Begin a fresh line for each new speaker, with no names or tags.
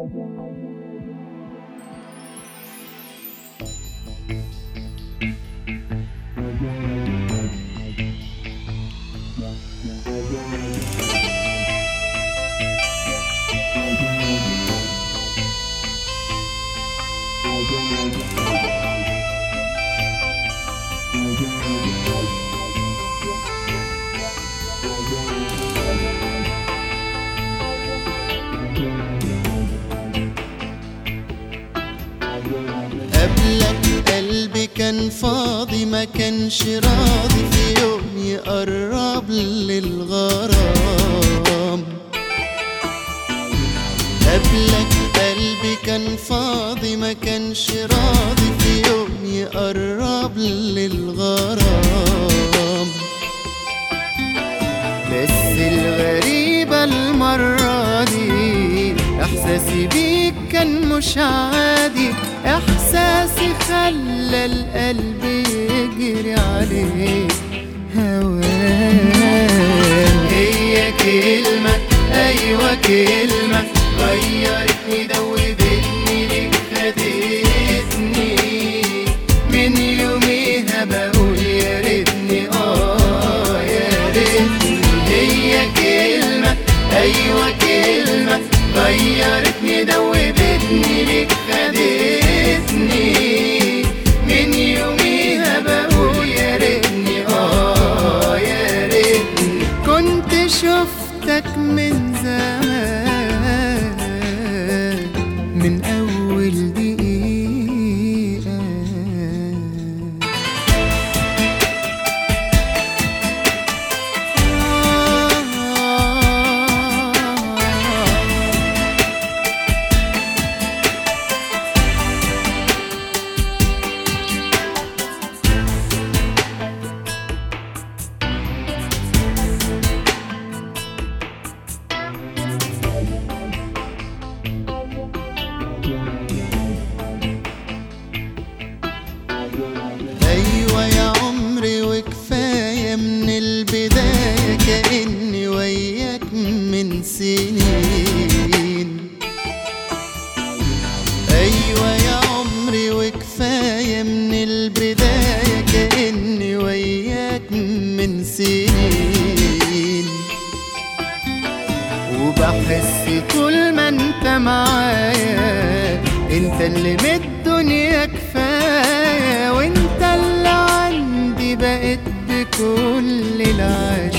قبلك قلبي كان فاضي ما كانش راضي في يوم يقرب للغرام قبلك قلبي كان فاضي ما كانش راضي في يوم يقرب للغرام بس الغريبة المرة دي إحساسي بيك كان مش عادي إحساسي خلى القلب يجري عليك هواه هي كلمة أيوة كلمة غيرتني دوبتني ليك خدتني من يوميها بقول يا ريتني آه يا ريتني هي كلمة أيوة كلمة غيرتني دوبتني ليك خدتني من يوميها بقول يا ريتني آه يا ريتني كنت شفتك من زمان من أول دقيقة أيوة يا عمري وكفاية من البداية كأني وياك من سنين أيوة يا عمري وكفاية من البداية كأني وياك من سنين وبحس طول ما انت معايا انت اللي من الدنيا كفاية وانت اللي عندي بقيت بكل العشق